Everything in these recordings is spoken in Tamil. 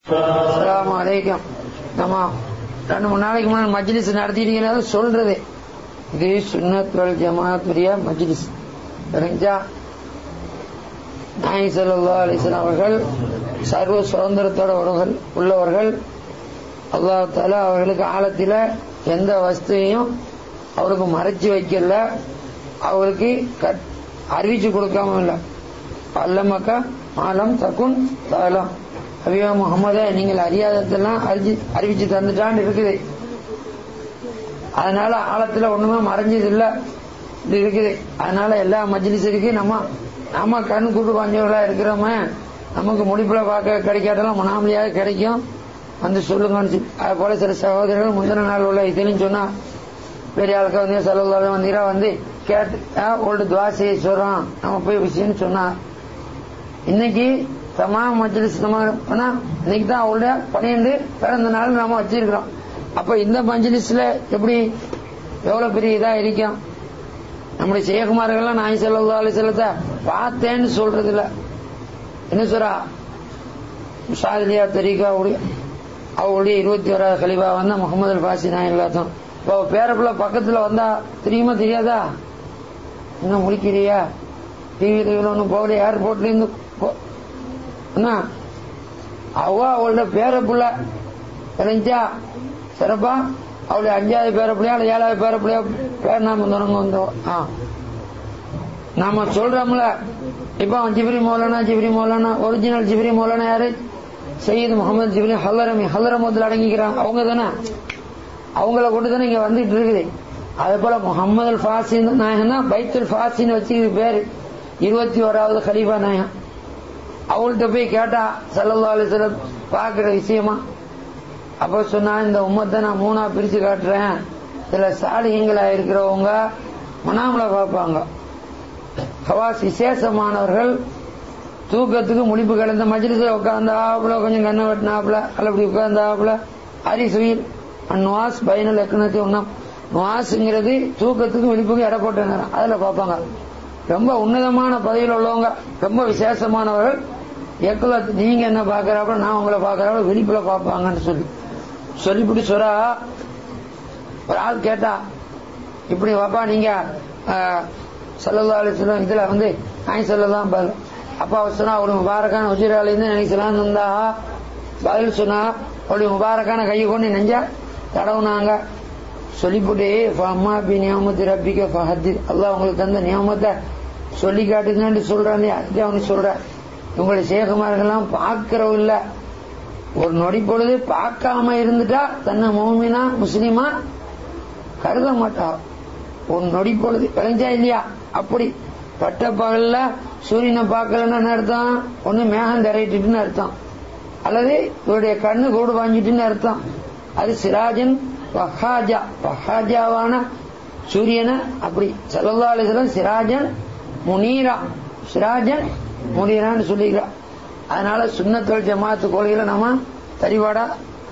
அஸ்ஸலாமு அலைக்கும் நம்ம ரெண்டு மூணு நாளைக்கு முன்னாடி மஜ்லிஸ் நடத்திட்டீங்கன்னா சொல்றது இது சுன்னத் வல் ஜமாத்துடைய மஜ்லிஸ் தெரிஞ்சா நாய் சல்லா அலிஸ்லாம் அவர்கள் சர்வ சுதந்திரத்தோட உறவுகள் உள்ளவர்கள் அல்லா தாலா அவர்களுக்கு ஆழத்தில் எந்த வஸ்துவையும் அவருக்கு மறைச்சு வைக்கல அவருக்கு கட்- அறிவிச்சு கொடுக்காம இல்லை அல்லமக்கா மாலம் தக்குன் தாலம் அபியா முகமத நீங்கள் அறியாததெல்லாம் அறிஞ்சு அறிவிச்சு தந்துட்டான்னு இருக்குது அதனால ஆழத்துல ஒண்ணுமே மறைஞ்சது இல்ல இது இருக்குது அதனால எல்லா மஜ்லிஸ் இருக்கு நம்ம நம்ம கண் கூட்டு பாஞ்சவர்களா இருக்கிறோமே நமக்கு முடிப்புல பார்க்க கிடைக்காதெல்லாம் முனாமலியாக கிடைக்கும் வந்து சொல்லுங்கன்னு சொல்லி அது போல சில சகோதரர்கள் முந்தின நாள் உள்ள இதுன்னு சொன்னா பெரிய ஆளுக்க வந்து செலவு வந்தீரா வந்து கேட்டு ஓல்டு துவா செய்ய சொல்றோம் நம்ம போய் விஷயம்னு சொன்னா இன்னைக்கு தமா மஜ்லிஸ் நம்ம ஆனா இன்னைக்கு தான் அவருடைய பன்னிரண்டு பிறந்த நாள் நாம வச்சிருக்கிறோம் அப்ப இந்த மஜ்லிஸ்ல எப்படி எவ்வளவு பெரிய இதா இருக்கும் நம்முடைய சேகுமார்கள்லாம் நாய் செல்லா செல்லத்தை பார்த்தேன்னு சொல்றது இல்ல என்ன சொல்றா சாதிலியா தெரிவிக்கா அவருடைய அவருடைய இருபத்தி ஓராவது கலிபா வந்தா முகமது அல் பாசி நாய் எல்லாத்தையும் இப்போ பேரப்புல பக்கத்துல வந்தா தெரியுமா தெரியாதா என்ன முடிக்கிறியா டிவியில ஒன்றும் போகல ஏர்போர்ட்ல இருந்து போ- என்ன அவ அவளோட பேர புள்ள தெரிஞ்சா சிறப்பா அவளுடைய அஞ்சாவது பேர பிள்ளையா அல்ல ஏழாவது பேர பிள்ளையா பேர் நாம தொடங்க வந்தோம் ஆ. நாம சொல்றோம்ல இப்ப அவன் ஜிப்ரி மௌலானா ஜிப்ரி மௌலானா ஒரிஜினல் ஜிப்ரி மௌலானா யாரு சையீத் முகமது ஜிப்ரி ஹல்லரமி ஹல்லரமத்தில் அடங்கிக்கிறாங்க அவங்க தானே அவங்கள கொண்டு தானே இங்க வந்துட்டு இருக்குது அதே போல முகமது அல் ஃபாசின் நாயகம் தான் பைத்துல் ஃபாசின்னு வச்சு பேரு இருபத்தி ஓராவது கலீஃபா நாயகம் அவள்கிட்ட போய் கேட்டா சல்லல்லா அலிஸ்லம் பாக்குற விஷயமா அப்ப சொன்னா இந்த உம்மத்தை நான் மூணா பிரிச்சு காட்டுறேன் சில சாலிகங்களா இருக்கிறவங்க மனாமல பார்ப்பாங்க ஹவாஸ் விசேஷமானவர்கள் தூக்கத்துக்கு முழிப்பு கிடந்த மஜ்லிஸ்ல உட்கார்ந்தாப்புல கொஞ்சம் கண்ணை வெட்டினாப்புல அல்ல இப்படி உட்கார்ந்தாப்புல அரிசுயில் அந்வாஸ் பைனல் எக்கணத்தி ஒன்றும் நுவாஸுங்கிறது தூக்கத்துக்கு விழிப்புக்கு எடை போட்ட நேரம் அதுல பார்ப்பாங்க ரொம்ப உன்னதமான பதவியில் உள்ளவங்க ரொம்ப விசேஷமானவர்கள் எக்குல நீங்க என்ன பாக்குறாப்புல நான் உங்களை பாக்குறாப்புல விழிப்புல பார்ப்பாங்கன்னு சொல்லி சொல்லிவிட்டு சொல்றா ஒரு ஆள் கேட்டா இப்படி வாப்பா நீங்க சல்லல்லா அலிஸ்லாம் இதுல வந்து நாய் சொல்லலாம் பதில் அப்பா அவர் சொன்னா ஒரு முபாரக்கான உஜிராலேருந்து நினைக்கலாம் இருந்தா பதில் சொன்னா அப்படி முபாரக்கான கையை கொண்டு நெஞ்சா தடவுனாங்க சொல்லிவிட்டு அம்மா பி நியமத்து ரப்பிக்க ஃபஹத்தி அல்லாஹ் உங்களுக்கு தந்த நியமத்தை சொல்லி காட்டுங்கன்னு சொல்றான் இல்லையா இது அவனுக்கு சொல்ற உங்களை சேகமார்கள்லாம் பார்க்கறவங்க இல்ல ஒரு நொடி பொழுது பார்க்காம இருந்துட்டா தன்னை மோமினா முஸ்லிமா கருத மாட்டா ஒரு நொடி பொழுது விளைஞ்சா இல்லையா அப்படி பட்ட பகல்ல சூரியனை பார்க்கலன்னு என்ன அர்த்தம் ஒண்ணு மேகம் திரையிட்டுன்னு அர்த்தம் அல்லது இவருடைய கண்ணு கூடு வாங்கிட்டுன்னு அர்த்தம் அது சிராஜன் வஹாஜா வஹாஜாவான சூரியனை அப்படி சல்லல்லா அலிஸ்லாம் சிராஜன் முனீரா சிராஜன் முனீரான்னு சொல்லிக்கிறா அதனால சுண்ணத்தொல் ஜமாத்து கொள்கையில நம்ம தரிவாடா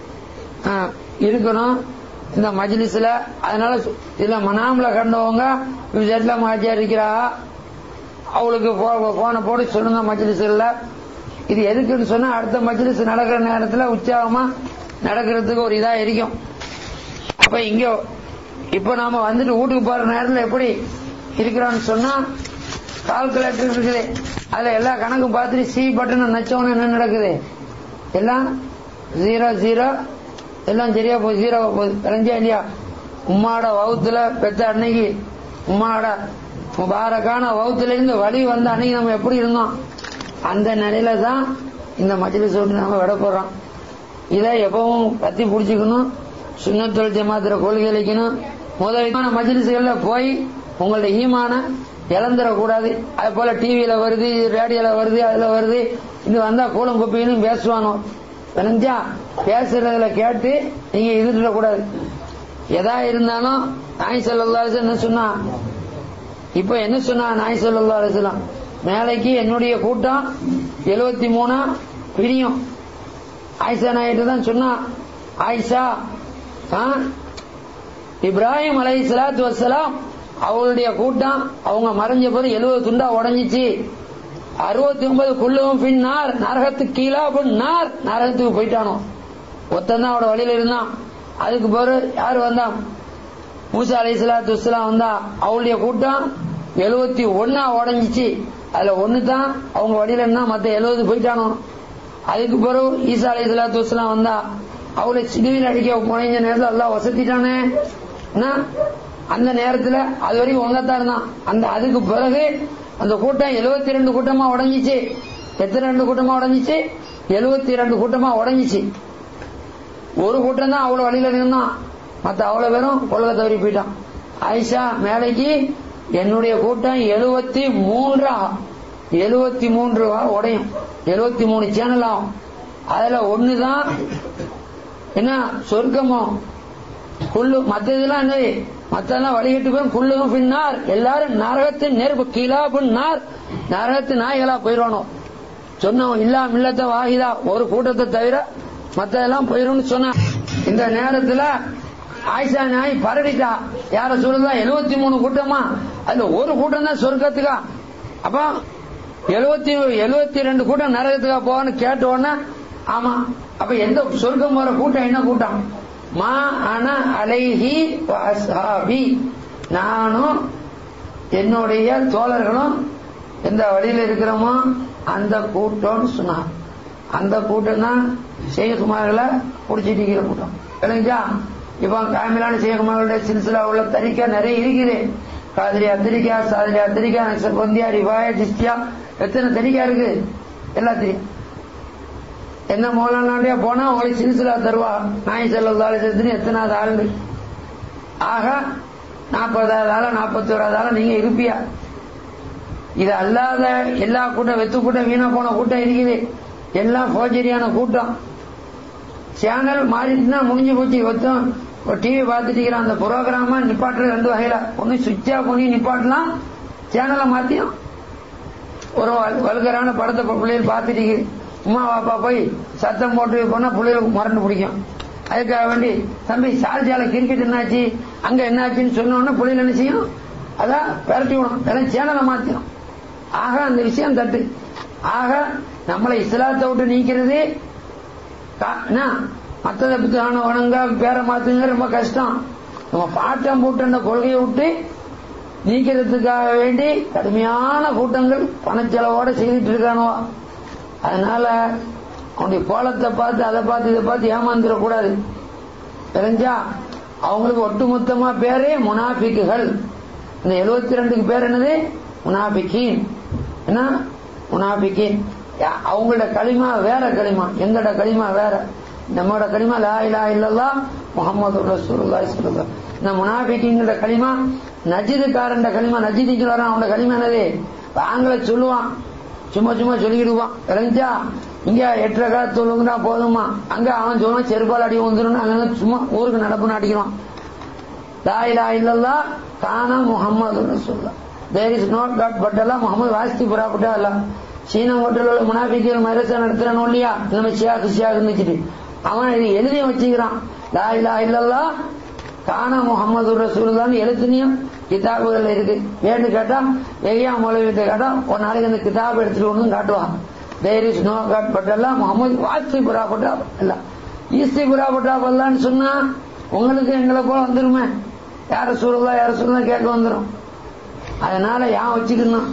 ஆ, இருக்கணும் இந்த மஜ்லிஸ்ல அதனால சு- இதுல மனாம்ல கண்டவங்க விஜயத்துல மாஜியா இருக்கிறா அவளுக்கு போன போட்டு சொல்லுங்க மஜ்லிஸ்ல இது எதுக்குன்னு சொன்னா அடுத்த மஜ்லிஸ் நடக்கிற நேரத்துல உற்சாகமா நடக்கிறதுக்கு ஒரு இதா இருக்கும் அப்ப இங்க இப்ப நாம வந்துட்டு வீட்டுக்கு போற நேரத்துல எப்படி இருக்கிறோம்னு சொன்னா கால்குலேட்டர் இருக்குது அதுல எல்லா கணக்கும் பார்த்துட்டு சி பட்டன் நச்சவன என்ன நடக்குது எல்லாம் ஜீரோ ஜீரோ எல்லாம் சரியா போகுது ஜீரோ போகுது தெரிஞ்சா இல்லையா உம்மாட வவுத்துல பெத்த அன்னைக்கு உம்மாட முபாரக்கான வவுத்துல இருந்து வழி வந்த அன்னைக்கு நம்ம எப்படி இருந்தோம் அந்த நிலையில தான் இந்த மஜ்லிஸ் விட்டு நம்ம விட போறோம் இதை எப்பவும் பத்தி பிடிச்சுக்கணும் சுண்ணத்தொல் ஜமாத்திர கொள்கை அளிக்கணும் முதலான மஜ்லிஸ்கள்ல போய் உங்களுடைய ஈமான இழந்துடக்கூடாது அது போல டிவியில வருது ரேடியோல வருது அதுல வருது இது வந்தா கூலம் குப்பின்னு பேசுவானோ விளைஞ்சா பேசுறதுல கேட்டு நீங்க இருந்துட கூடாது எதா இருந்தாலும் நாய் சொல்லல்லா என்ன சொன்னா இப்ப என்ன சொன்னா நாய் சொல்லல்லா அலிஸ்லாம் மேலைக்கு என்னுடைய கூட்டம் எழுபத்தி மூணா பிரியும் ஆயிஷா நாயிட்டு தான் சொன்னா ஆயிஷா ஆ, இப்ராஹிம் அலை சலாத்து வசலாம் அவங்களுடைய கூட்டம் அவங்க மறைஞ்ச போது எழுபது துண்டா உடஞ்சிச்சு அறுபத்தி ஒன்பது குள்ளுவும் பின்னார் நரகத்துக்கு கீழா நார் நரகத்துக்கு போயிட்டானோ ஒத்தந்தான் அவட வழியில இருந்தான் அதுக்கு பிறகு யார் வந்தான் மூசா அலி சலாத்து வஸ்லாம் வந்தா அவளுடைய கூட்டம் எழுபத்தி ஒன்னா உடஞ்சிச்சு அதுல ஒண்ணு தான் அவங்க வழியில இருந்தா மத்த எழுபது போயிட்டானோ அதுக்கு பிறகு ஈசா அலி சலாத்து வஸ்லாம் வந்தா அவளை சிலுவையில் அடிக்க முனைஞ்ச நேரத்தில் எல்லாம் வசத்திட்டானே என்ன? அந்த நேரத்துல அது வரைக்கும் ஒங்கத்தான் இருந்தான் அந்த அதுக்கு பிறகு அந்த கூட்டம் எழுபத்தி ரெண்டு கூட்டமா உடஞ்சிச்சு எத்தனை ரெண்டு கூட்டமா உடஞ்சிச்சு எழுபத்தி ரெண்டு கூட்டமா உடஞ்சிச்சு ஒரு கூட்டம் தான் அவ்வளவு வழியில இருந்தான் மத்த அவ்வளவு பேரும் கொள்கை தவறி போயிட்டான் ஆயிஷா மேலைக்கு என்னுடைய கூட்டம் எழுபத்தி மூன்றா எழுபத்தி மூன்று வா- உடையும் எழுபத்தி மூணு சேனல் ஆகும் அதுல ஒண்ணுதான் என்ன சொர்க்கமோ குள்ளு மத்த இதெல்லாம் என்னது மத்தெல்லாம் வழிகிட்டு போய் குள்ளுகும் பின்னார் எல்லாரும் நரகத்தின் நெருப்பு கீழா பின்னார் நரகத்து நாய்களா போயிடணும் சொன்னோம் இல்லா மில்லத்த வாகிதா ஒரு கூட்டத்தை தவிர மத்ததெல்லாம் போயிரும்னு சொன்னா இந்த நேரத்துல ஆயிஷா நாய் பரடிட்டா யார சொல்லுதா எழுபத்தி மூணு கூட்டமா அதுல ஒரு கூட்டம் தான் சொர்க்கத்துக்கா அப்ப எழுபத்தி எழுபத்தி ரெண்டு கூட்டம் நரகத்துக்கா போவான்னு கேட்ட உடனே ஆமா அப்ப எந்த சொர்க்கம் போற கூட்டம் என்ன கூட்டம் மா அன அலைஹி வ அஸ்ஹாபி நானும் என்னுடைய தோழர்களும் எந்த வழியில இருக்கிறோமோ அந்த கூட்டம்னு சொன்னார் அந்த கூட்டம் தான் சேகுமார்களை பிடிச்சிட்டு இருக்கிற கூட்டம் விளங்குச்சா இப்போ காமிலான சேகுமார்களுடைய சில்சிலா உள்ள தரிக்கா நிறைய இருக்குது காதிரி அத்திரிக்கா சாதிரி அத்திரிக்கா நக்சபந்தியா ரிவாயா ஜிஸ்தியா எத்தனை தரிக்கா இருக்கு எல்லாம் தெரியும் என்ன மோலானாண்டியா போனா உங்களுக்கு சில்சிலா தருவா நாய் செல்லதால சேர்த்து எத்தனாவது ஆண்டு ஆக நாற்பதாவது ஆளா நாற்பத்தோராவது ஆளா நீங்க இருப்பியா இது அல்லாத எல்லா கூட்டம் வெத்து கூட்டம் வீணா போன கூட்டம் இருக்குது எல்லாம் போஜரியான கூட்டம் சேனல் மாறிட்டுனா முடிஞ்சு போச்சு ஒருத்தன் டிவி பார்த்துட்டு இருக்கிற அந்த புரோகிராம நிப்பாட்டுறது ரெண்டு வகையில ஒன்னு சுவிட்ச் ஆஃப் பண்ணி நிப்பாட்டலாம் சேனலை மாத்தியும் ஒரு வல்- வல்கரான படத்தை இப்ப பிள்ளைகள் பார்த்துட்டு இருக்குது. உமா பாப்பா போய் சத்தம் போட்டு போனா பிள்ளைகளுக்கு மறந்து பிடிக்கும் அதுக்காக வேண்டி தம்பி சார்ஜால கிரிக்கெட் என்னாச்சு அங்க என்னாச்சுன்னு சொன்ன உடனே பிள்ளைகள் என்ன செய்யும் அதான் விரட்டி விடும் எல்லாம் சேனலை மாத்திடும் ஆக அந்த விஷயம் தட்டு ஆக நம்மளை இஸ்லாத்தை விட்டு நீக்கிறது கா- என்ன மத்ததை புத்தான வணங்க பேரை மாத்துங்க ரொம்ப கஷ்டம் நம்ம பாட்டம் பூட்ட கொள்கையை விட்டு நீக்கிறதுக்காக வேண்டி கடுமையான கூட்டங்கள் பணச்செலவோட செய்துட்டு இருக்கானோ அதனால அவனுடைய கோலத்தை பார்த்து அதை பார்த்து இதை பார்த்து ஏமாந்துடக்கூடாது தெரிஞ்சா அவங்களுக்கு ஒட்டுமொத்தமா பேரே முனாஃபிக்குகள் இந்த எழுபத்தி ரெண்டுக்கு பேர் என்னது முனாஃபிக்கீன் என்ன முனாஃபிக்கீன் யா- அவங்களோட களிமா வேற களிமா எங்களோட களிமா வேற நம்மளோட களிமா லா இலா இல்லல்லா முகமது ரசூலுல்லாஹி ஸல்லல்லாஹு இந்த முனாஃபிக்கிங்கிற களிமா நஜிதுக்காரன் களிமா நஜிதிக்கு வரான் அவனோட களிமா என்னது ஆங்களை சொல்லுவான் சும்மா சும்மா சொல்லிக்கிடுவான் விளைஞ்சா இங்க எட்டரை கால தொழுகுனா போதுமா அங்க அவன் சொல்லுவான் செருப்பால் அடி வந்துடும் அங்க சும்மா ஊருக்கு நடப்பு நாட்டிக்கிறான் லா இலா இல்லல்லா கானா முகமது ரசூலுல்லாஹ் there is not God but எல்லாம் முகமது வாசித்து புறாப்பட்டா அல்ல சீன ஹோட்டல் உள்ள முனாஃபிக்கிகள் மரசா நடத்துறானோ இல்லையா நம்ம ஷியாக்கு ஷியாக்கு நிச்சுட்டு அவன் இது எழுதி வச்சுக்கிறான் லா இலா இல்லல்லா கானா முகமது ரசூலுல்லான்னு எழுத்துனியும் கிதாபுகள் இருக்கு ஏன்னு கேட்டா வெய்யா மொழிவிட்ட கேட்டா ஒரு நாளைக்கு அந்த கிதாப் எடுத்துட்டு வந்து காட்டுவான் there is no God but எல்லாம் முகமது வாசி புறாப்பட்டா இல்ல ஈஸ்தி புறாப்பட்டா பல்லான்னு சொன்னா உங்களுக்கு எங்களை போல வந்துருமே யார சூழலா யார சூழலா கேட்க வந்துரும் அதனால யான் வச்சுக்கணும்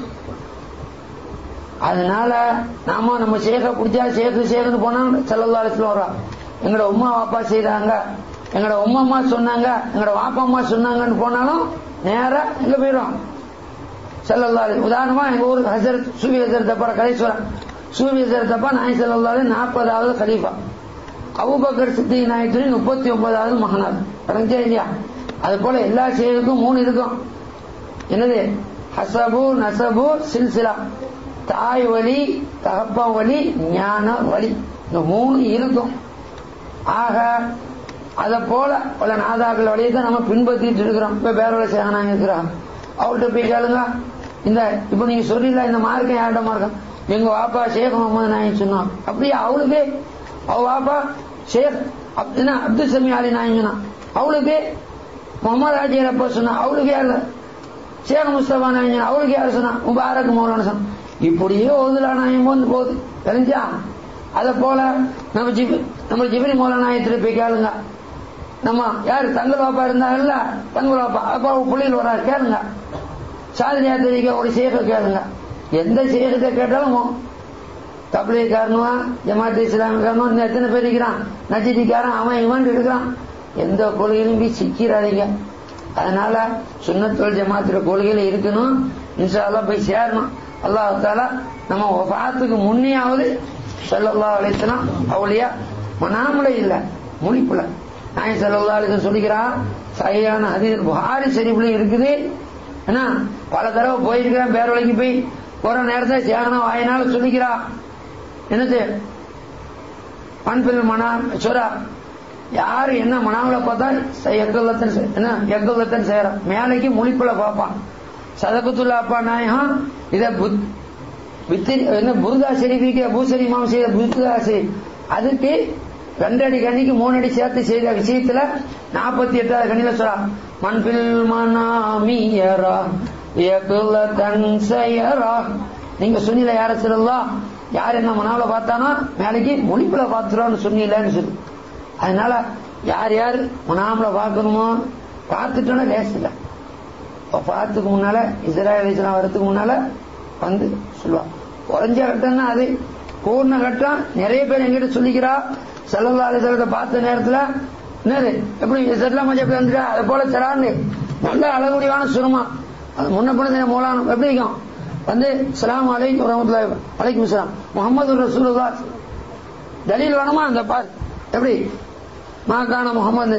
அதனால நாம நம்ம சேக பிடிச்சா சேகு சேகுன்னு போனா செல்லல்லாலத்துல வரோம் எங்களோட உமா வாப்பா செய்றாங்க எங்களோட உமா அம்மா சொன்னாங்க எங்களோட வாப்பா அம்மா சொன்னாங்கன்னு போனாலும் நேரா எங்க போயிடும் செல்லல்லாலு உதாரணமா எங்க ஊருக்கு ஹசரத் சூவி ஹசரத் அப்பா கலேஸ்வரன் சூவி ஹசரத் அப்பா நாய் செல்லல்லாலு நாற்பதாவது கலீஃபா அபூபக்கர் சித்தி நாயத்துரி முப்பத்தி ஒன்பதாவது மகனார் கடைஞ்சா இல்லையா அது போல எல்லா சேகுக்கும் மூணு இருக்கும் என்னது ஹசபு நசபு சில்சிலா தாய் வழி தகப்பன் வழி ஞான வழி இந்த மூணு இருக்கும் ஆக அத போல பல நாதாக்கள் வழியை தான் நம்ம பின்பற்றிட்டு இருக்கிறோம் இப்ப பேரோட சேகனாங்க இருக்கிறாங்க அவர்கிட்ட போய் கேளுங்க இந்த இப்ப நீங்க சொல்றீங்களா இந்த மார்க்கம் யார்கிட்ட மார்க்கம் எங்க வாப்பா ஷேக் முகமது நாயன் சொன்னான் அப்படியே அவளுக்கு அவ வாப்பா ஷேக் அப்~ என்ன அப்துல் சமி அலி நாயன் சொன்னான் அவளுக்கு முகமது ஆஜியர் அப்பா சொன்னா அவளுக்கு யாரு ஷேக் முஸ்தபா நாயன் அவளுக்கு யார் சொன்னா முபாரக் மௌலான சொன்னா இப்படியே ஓதுலா நாயம் வந்து போகுது தெரிஞ்சா அதை போல நம்ம ஜிபி நம்ம ஜிபிரி மௌலானாயத்தில் போய் கேளுங்க நம்ம யாரு தங்கள் பாப்பா இருந்தாங்கல்ல தங்கள் பாப்பா அப்பா பிள்ளைகள் வராரு கேளுங்க சாதனையா தெரிவிக்க ஒரு சேக கேளுங்க எந்த சேகத்தை கேட்டாலும் தப்லீக்காரனுவா ஜமாத் இஸ்லாமிக்காரனும் இந்த எத்தனை பேர் இருக்கிறான் நஜிதிக்காரன் அவன் இவன் இருக்கிறான் எந்த கொள்கையிலும் போய் சிக்கிறாதீங்க அதனால சுண்ணத்தோல் ஜமாத்திர கொள்கையில இருக்கணும் இன்ஷால்லாம் போய் சேரணும் அல்லாஹால நம்ம பாத்துக்கு முன்னையாவது செல்லல்லா அழைத்தலாம் அவளியா மனாமல இல்ல முழிப்புல நாய் செல்லல்லா அழைத்த சொல்லிக்கிறான் சரியான அதில் புகாரி சரிப்புல இருக்குது ஏன்னா பல தடவை போயிருக்கிறேன் பேரவழிக்கு போய் போற நேரத்தை சேகனம் வாயினால சொல்லிக்கிறா என்னது பண்பில் மனா சொரா யாரு என்ன மனாவில பார்த்தா எக்கல்லத்தன் என்ன எக்கல்லத்தன் செய்யறான் மேலைக்கு முழிப்புல பார்ப்பான் சதபத்துல்லா அப்பா நாயகம் இத வித்திரி என்ன புருதா ஷெரீஃபிக்கு பூசரி மாம் செய்த புருதா ஷெரீஃப் அதுக்கு ரெண்டு அடி கண்ணிக்கு மூணு அடி சேர்த்து செய்த விஷயத்துல நாற்பத்தி எட்டாவது கண்ணில சொல்றா மண்பில் மனாமியரா எக்குலத்தன் செய்யரா நீங்க சொன்னீல யார சொல்லலாம் யார் என்ன மனாவில பார்த்தானோ மேலைக்கு மொழிப்புல பார்த்துருவான்னு சொன்னீங்கன்னு சொல்லு அதனால யார் யார் மனாமல பார்க்கணுமோ பார்த்துட்டோன்னா லேஸ் இல்லை பார்த்துக்கு முன்னால இஸ்ராயல் இஸ்லாம் வரதுக்கு முன்னால வந்து சொல்லுவான் குறைஞ்ச கட்டம்னா அது பூர்ண கட்டம் நிறைய பேர் எங்கிட்ட சொல்லிக்கிறா செல்லல்லா அலிசலத்தை பார்த்த நேரத்துல என்னது எப்படி இசட்லாம் மஞ்சள் எப்படி வந்துட்டா அது போல தரான்னு நல்ல அழகுடியான சுரமா அது முன்ன பண்ண மூலம் எப்படி இருக்கும் வந்து சலாம் அலைக்கும் வரமத்துல அலைக்கும் சலாம் முகமது ரசூலுல்லா தலீல் வேணுமா அந்த பார் எப்படி மாக்கான முகமது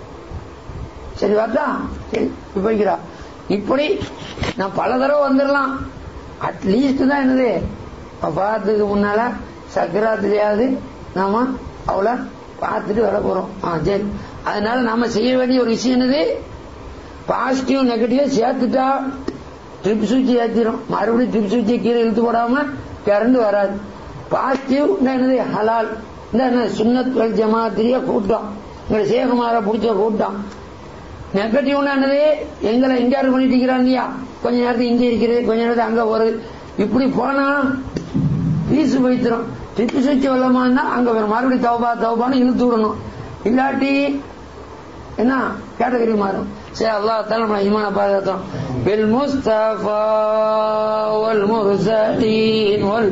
சரி வரட்டா சரி போய்க்கிறா இப்படி நான் பல தடவை வந்துடலாம் அட்லீஸ்ட் தான் என்னது பார்த்துக்கு முன்னால சக்கராத்திரியாவது நாம அவளை பார்த்துட்டு வர போறோம் ஆ சரி அதனால நாம செய்ய வேண்டிய ஒரு விஷயம் என்னது பாசிட்டிவ் நெகட்டிவ் சேர்த்துட்டா ட்ரிப் சுவிட்ச் ஏற்றிடும் மறுபடியும் ட்ரிப் சுவிட்சை கீழே இழுத்து போடாம கரண்ட் வராது பாசிட்டிவ் என்னது ஹலால் இந்த என்ன சுண்ணத் ஜமாத்திரிய கூட்டம் எங்களை சேகுமார பிடிச்ச கூட்டம் நெகட்டிவ்னா என்னது எங்களை இன்கார் பண்ணிட்டு இருக்கிறான் இல்லையா கொஞ்ச நேரத்துக்கு இங்க இருக்கிறது கொஞ்ச நேரத்துக்கு அங்க வருது இப்படி போனா பீசு வைத்திரும் திப்பு சுவிச்சு வெள்ளமானா அங்க மறுபடியும் தவபா தவபான்னு இழுத்து விடணும் இல்லாட்டி என்ன கேட்டகரி மாறும் சரி அல்லா தால நம்மளை ஈமான பாதுகாத்தோம் பில் முஸ்தபா வல் முர்சலீன் வல்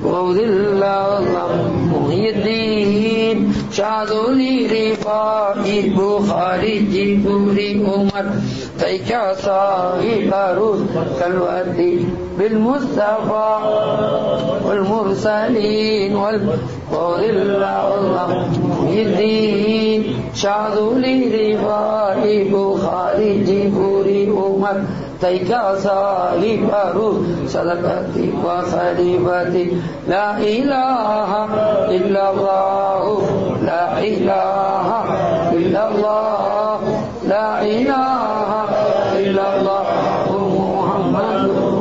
محي الدين شاذلي رفاعي بخاري جبري عمر تيكا صاحب روس كالوردي بالمصطفى والمرسلين والقول الله محي الدين شاذلي رفاعي بخاري جبري عمر تيكا صاحب روس صدقتي وخليفتي لا إله إلا الله لا إله إلا الله لا إله إلا الله محمد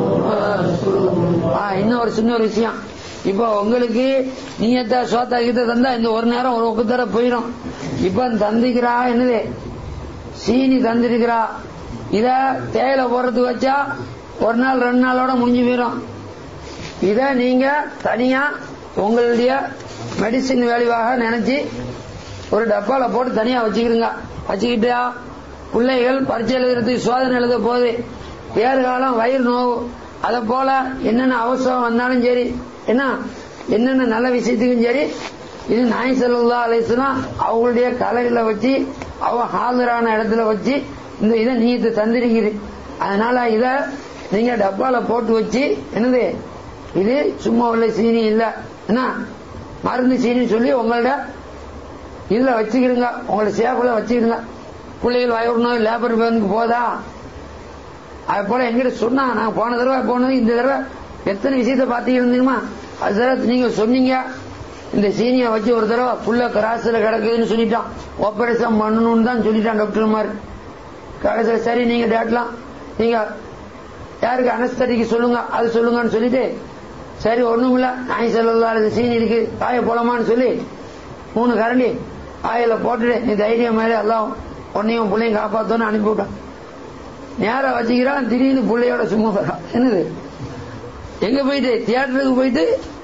இன்னொரு சின்ன ஒரு விஷயம் இப்போ உங்களுக்கு நீயத்த சோத்தா கிட்ட தந்தா இந்த ஒரு நேரம் ஒரு ஒக்குத்தர போயிடும் இப்ப தந்திக்கிறா என்னது சீனி தந்திருக்கிறா இத தேயில போறதுக்கு வச்சா ஒரு நாள் ரெண்டு நாளோட முடிஞ்சு போயிடும் இத நீங்க தனியா உங்களுடைய மெடிசின் வேலைவாக நினைச்சு ஒரு டப்பால போட்டு தனியா வச்சுக்கிடுங்க வச்சுக்கிட்டா பிள்ளைகள் பரிச்சை எழுதுறதுக்கு சோதனை எழுத போகுது ஏறுகாலம் வயிறு நோவு அத போல என்னென்ன அவசரம் வந்தாலும் சரி என்ன என்னென்ன நல்ல விஷயத்துக்கும் சரி இது நாய் செல்லா அலைசுலாம் அவங்களுடைய கலையில வச்சு அவ ஹாஜரான இடத்துல வச்சு இந்த இதை நீத்து தந்திருக்குது அதனால இத நீங்க டப்பால போட்டு வச்சு என்னது இது சும்மா உள்ள சீனி இல்ல என்ன மருந்து சீனி சொல்லி உங்களோட இதுல வச்சுக்கிடுங்க உங்களோட சேஃப்ல வச்சுக்கிடுங்க பிள்ளைகள் வயது நோய் லேபர் பேங்க் போதா அது போல எங்கிட்ட சொன்னாங்க நான் போன தடவை போனது இந்த தடவை எத்தனை விஷயத்த பாத்தீங்கன்னா அது தடவை நீங்க சொன்னீங்க இந்த சீனியை வச்சு ஒரு தடவை புள்ள கிராஸ்ல கிடக்குதுன்னு சொல்லிட்டான் ஆபரேஷன் பண்ணணும்னு தான் சொல்லிட்டான் டாக்டர் மாதிரி கடைசியில் சரி நீங்க டேட்லாம் நீங்க யாருக்கு அனஸ்தடிக்கு சொல்லுங்க அது சொல்லுங்கன்னு சொல்லிட்டு சரி ஒண்ணும் இல்ல நாய் செல்லாத சீனி இருக்கு காய போலாமான்னு சொல்லி மூணு கரண்டி ஆயில போட்டுட்டு நீ தைரியம் மேலே எல்லாம் உன்னையும் பிள்ளையும் காப்பாத்தோன்னு அனுப்பி விட்டான் நேரம் வச்சுக்கிறான் திடீர்னு பிள்ளையோட சும்மா வரான் என்னது எங்க போயிட்டு தியேட்டருக்கு போயிட்டு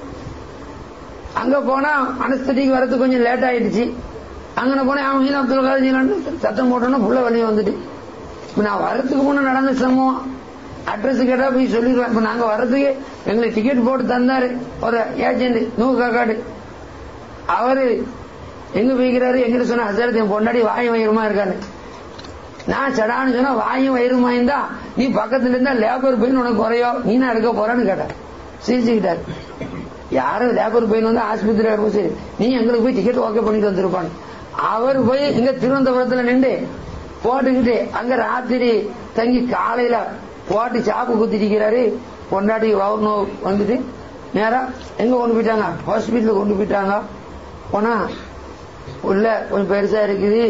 அங்க போனா அனஸ்தட்டிக்கு வரது கொஞ்சம் லேட் ஆயிடுச்சு அங்கே போனேன் அவன் மீன் அப்துல் காலேஜ் சத்தம் போட்டோன்னா புள்ள வெளியே வந்துட்டு இப்ப நான் வர்றதுக்கு முன்ன நடந்த சம்பவம் அட்ரஸ் கேட்டா போய் சொல்லிடுவேன் இப்ப நாங்க வர்றதுக்கு எங்களுக்கு டிக்கெட் போட்டு தந்தாரு ஒரு ஏஜென்ட் நூறு காக்காடு அவரு எங்க போய்க்கிறாரு எங்கிட்ட சொன்ன ஹசரத் என் பொண்டாடி வாயும் வயிறுமா இருக்காரு நான் சடான்னு சொன்னா வாயும் வயிறுமா இருந்தா நீ பக்கத்துல இருந்தா லேபர் பெயின் உனக்கு குறையோ நீ நான் எடுக்க போறேன்னு கேட்டேன் சிரிச்சுக்கிட்டாரு யாரும் லேபர் பெயின் வந்து ஆஸ்பத்திரி எடுக்கும் சரி நீ எங்களுக்கு போய் டிக்கெட் ஓகே பண்ணிட்டு வந்திருப்பான்னு அவர் போய் இங்க திருவனந்தபுரத்துல நின்று போட்டுக்கிட்டு அங்க ராத்திரி தங்கி காலையில போட்டு சாப்பு குத்திருக்கிறாரு பொண்டாட்டி வவுர் நோய் வந்துட்டு நேரா எங்க கொண்டு போயிட்டாங்க ஹாஸ்பிட்டல் கொண்டு போயிட்டாங்க போனா உள்ள கொஞ்சம் பெருசா இருக்குது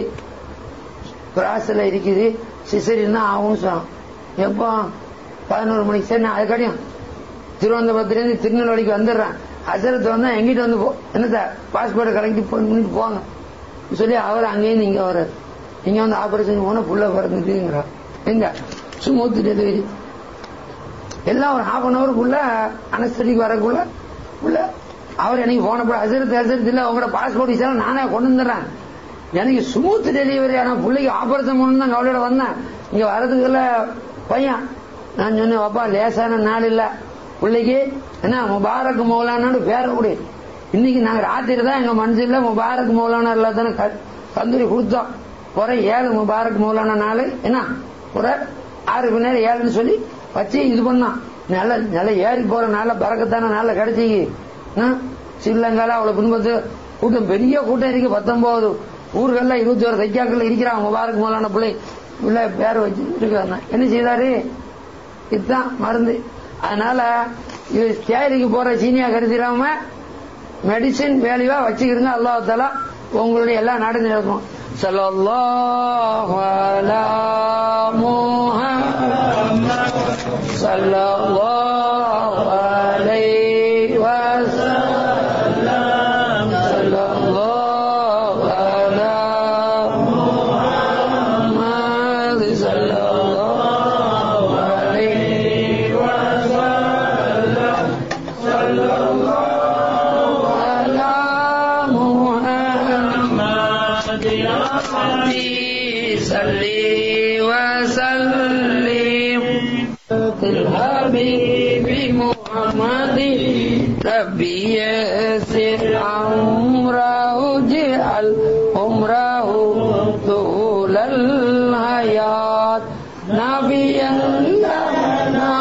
பிராசல இருக்குது சிசரின் தான் ஆகும்னு சொன்னான் எப்போ பதினோரு மணிக்கு சரி நான் அதுக்கடியும் திருவனந்தபுரத்துலேருந்து திருநெல்வேலிக்கு வந்துடுறேன் அசரத்து வந்தா எங்கிட்ட வந்து போ என்னத்த பாஸ்போர்ட்டை கலெக்ட் பண்ணிட்டு போங்க சொல்லி அவர் அங்கேயும் இங்க வர்றாரு இங்க வந்து ஆபரேஷன் போனா புள்ள பிறந்துட்டுங்கிறா எங்க சுமூத்து டெலிவரி எல்லாம் ஒரு ஹாஃப் அன் அவருக்குள்ள அனஸ்தடிக்கு வரக்குள்ள உள்ள அவர் எனக்கு போனப்ப அசரத்து அசரத்து இல்ல உங்களோட பாஸ்போர்ட் விசா நானே கொண்டு வந்துடுறேன் எனக்கு ஸ்மூத் டெலிவரி ஆனா பிள்ளைக்கு ஆபரேஷன் பண்ணணும் தான் கவலையோட வந்தேன் இங்க வரதுக்குள்ள பையன் நான் சொன்னேன் அப்பா லேசான நாள் இல்ல பிள்ளைக்கு என்ன முபாரக் மௌலானான்னு பேர கொடு இன்னைக்கு நாங்க ராத்திரி தான் எங்க மனசுல முபாரக் மௌலானா எல்லாத்தானே தந்தூரி கொடுத்தோம் குறை ஏழு முபாரக் மௌலானா நாள் என்ன குறை ஆறு மணி நேரம் ஏழுன்னு சொல்லி வச்சு இது பண்ணான் நல்ல நல்ல ஏறி போற நாள பறக்கத்தான நாள கிடைச்சிக்கு ஸ்ரீலங்கால அவ்வளவு பின்பத்து கூட்டம் பெரிய கூட்டம் இருக்கு பத்தொன்பது ஊர்கள்ல இருபத்தி ஒரு தைக்காக்கள் இருக்கிறான் முபாரக் மௌலான பிள்ளை உள்ள பேர் வச்சு இருக்கிறாங்க என்ன செய்தாரு இதுதான் மருந்து அதனால இது தேதிக்கு போற சீனியா கருதிடாம மெடிசின் வேல்யூவா வச்சுக்கிடுங்க அல்லாஹால உங்களுடைய எல்லா நாடும் நடக்கும் சல்லல்லாஹு அலா முஹம்மத் சல்லல்லாஹு அலைஹி வஸல்லம் சல்லல்லாஹு அலா முஹம்மத் சல்லல்லாஹு அலைஹி வஸல்லம் சல்லல்லாஹு அலா முஹம்மத் صلي وسلم الحبيب محمد ربي يسر عمره اجعل عمره طول الحياة نبيا لنا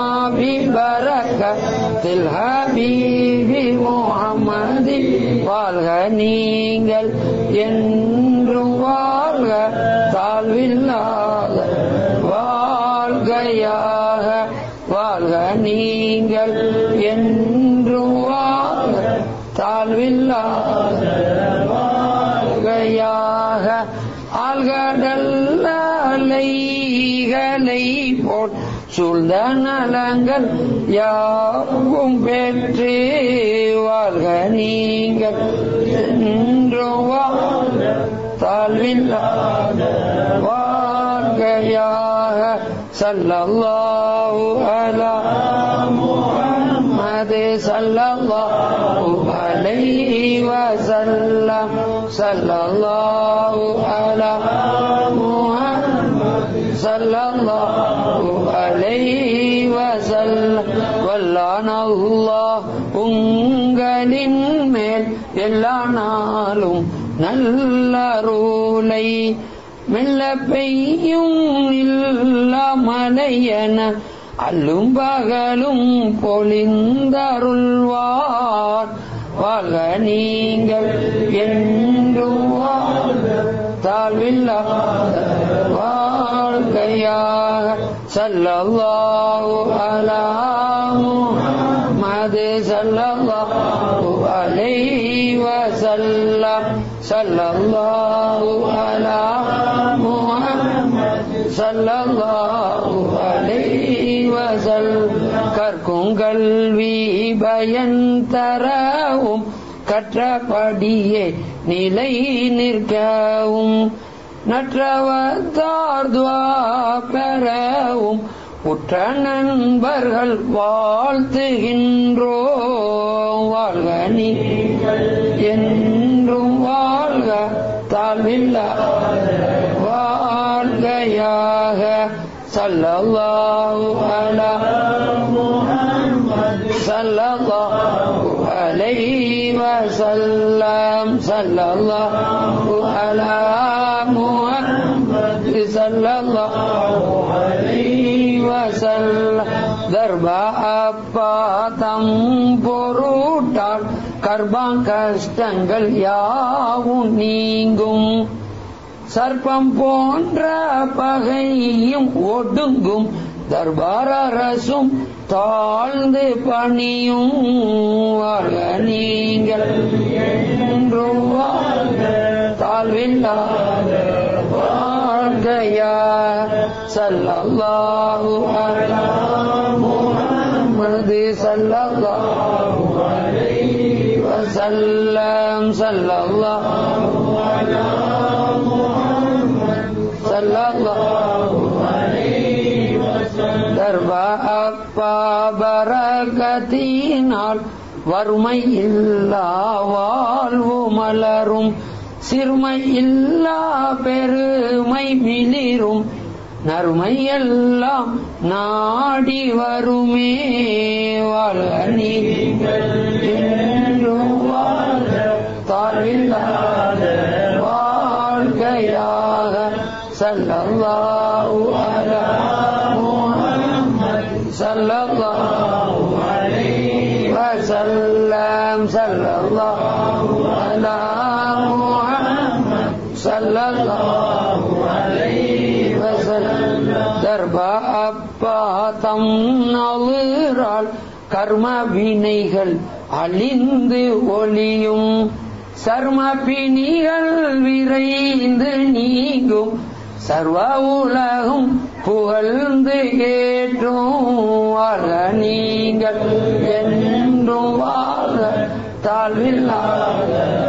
ببركة الحبيب محمد வாழ்க நீங்கள் என்றும் வாழ்க தாழ்வில்லாத வாழ்கையாக வாழ்க நீங்கள் என்றும் வாழ்க தாழ்வில்லாத வாழ்கையாக ஆழ்கடல் அலைகளை போல் சூழ்ந்த நலங்கள் யாவும் பெற்று வாழ்க நீங்கள் என்றும் வாழ்க தாழ்வில்லாத வாழ்கையாக சல்லல்லாஹு அலா முஹம்மது சல்லல்லாஹு அலைஹி வஸல்லம் சல்லல்லாஹு அலா முஹம்மது சல்லல்லாஹு அலைஹி வஸல்லம் வல்லான அல்லாஹ் உங்களின் மேல் எல்லா நாளும் நல்லருளை மெல்ல பெய்யும் இல்லாமலையன அல்லும் பகலும் பொழிந்தருள்வார் வாழ்க நீங்கள் என்றும் வாழ்க தாழ்வில்லாத வாழ்க்கையாக சல்லல்லாஹு அலா முஹம்மது சல்லல்லாஹு அலைஹி வஸல்லம் சல்லல்லாஹு அலா முஹம்மது சல்லல்லாஹு அலைஹி வஸல்லம் கற்கும் கல்வி பயன் தரவும் கற்றபடியே நிலை நிற்கவும் நற்றவத்தார் துவா பெறவும் உற்ற நண்பர்கள் வாழ்த்துகின்றோ வாழ்க நீ என்றும் வாழ்க தாழ்வில்ல வாழ்கையாக சல்லல்லாஹு அலா சல்லல்லாஹு அலைஹி வஸல்லம் சல்லல்லாஹு அலா முஹம்மது சல்லல்லாஹு அலைஹி வஸல்லம் தர்பா அப்பாதம் பொருட்டால் கர்பா கஷ்டங்கள் யாவும் நீங்கும் சர்ப்பம் போன்ற பகையும் ஒடுங்கும் தர்பார அரசும் தாழ்ந்து பணியும் வாழ்க நீங்கள் என்றும் வாழ்க தாழ்வில்லாத வாழ்கையா சல்லல்லாஹு அலா முஹம்மது சல்லல்லாஹு அலைஹி வஸல்லம் சல்லல்லாஹு அலா சல்லல்லாஹு அலைஹி வஸல்லம் தர்பா அப்பா பரகத்தினால் வறுமை இல்லா வாழ்வு மலரும் சிறுமை இல்லா பெருமை மிளிரும் நறுமை எல்லாம் நாடி வருமே வாழ்க நீங்கள் என்றும் வாழ்க தாழ்வில்லாத வாழ்கையாக சல்லல்லாஹு அலா முஹம்மது சல்லல்லாஹு அலைஹி வஸல்லம் சல்லல்லாஹு அலா முஹம்மது சல்லல்லாஹு அலைஹி வஸல்லம் தர்பா அப்பா தம் நவிரால் கர்ம வினைகள் அழிந்து ஒளியும் சர்ம பிணிகள் விரைந்து நீங்கும் சர்வ உலகும் புகழ்ந்து ஏற்றும் வாழ்க நீங்கள் என்றும் வாழ்க தாழ்வில்லாத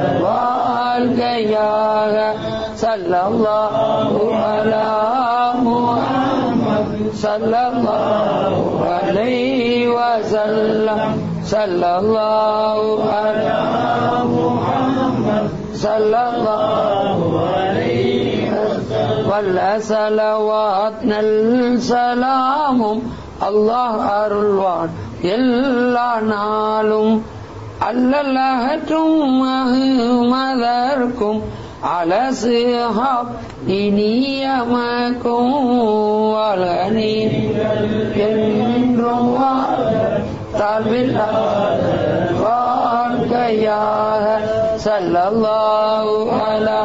வாழ்கையாக சல்லல்லாஹு அலா முஹம்மது சல்லல்லாஹு அலைஹி வஸல்லம் சல்லல்லாஹு அலா முஹம்மது சல்லல்லாஹு அலைஹி வல்ல சலவாத் நல் சலாமும் அல்லாஹ் அருள்வான் எல்லா நாளும் அல்லல்லகற்றும் மதற்கும் அலசுஹாப் இனியமக்கும் வளனி என்றும் தாழ்வில்லாத வாழ்க்கையாக சல்லல்லாஹு அலா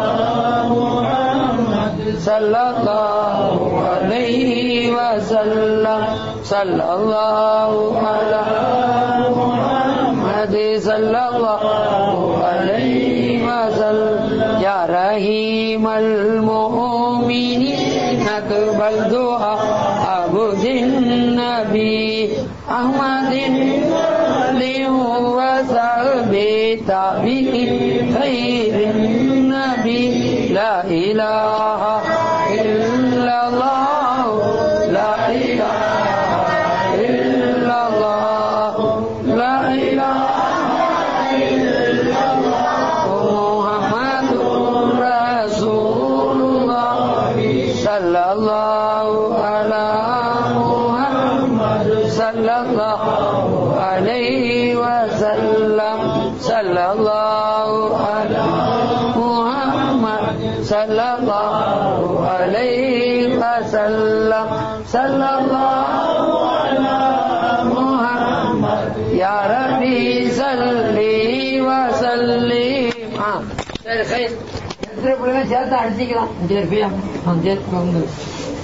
சல்லல்லாஹு அலைஹி வஸல்லம் சல்லல்லாஹு அலா முஹம்மது சல்லல்லாஹு அலைஹி வஸல்லம் யா ரஹீமல் முஃமினீன் அக்பல் துஆ அபுதின் நபி அஹ்மதின் وصحبه تابعين خير النبي لا إله إلا الله لا إله إلا الله لا إله إلا الله محمد رسول الله صلى الله على محمد صلى الله عليه وسلم صلى الله على محمد صلى الله عليه وسلم صلى الله على محمد يا ربي صلي وسلم ஆ சரி சரி எத்தனை பிள்ளைங்க சேர்த்து அடிச்சிக்கலாம் சரி போய் சரி வந்து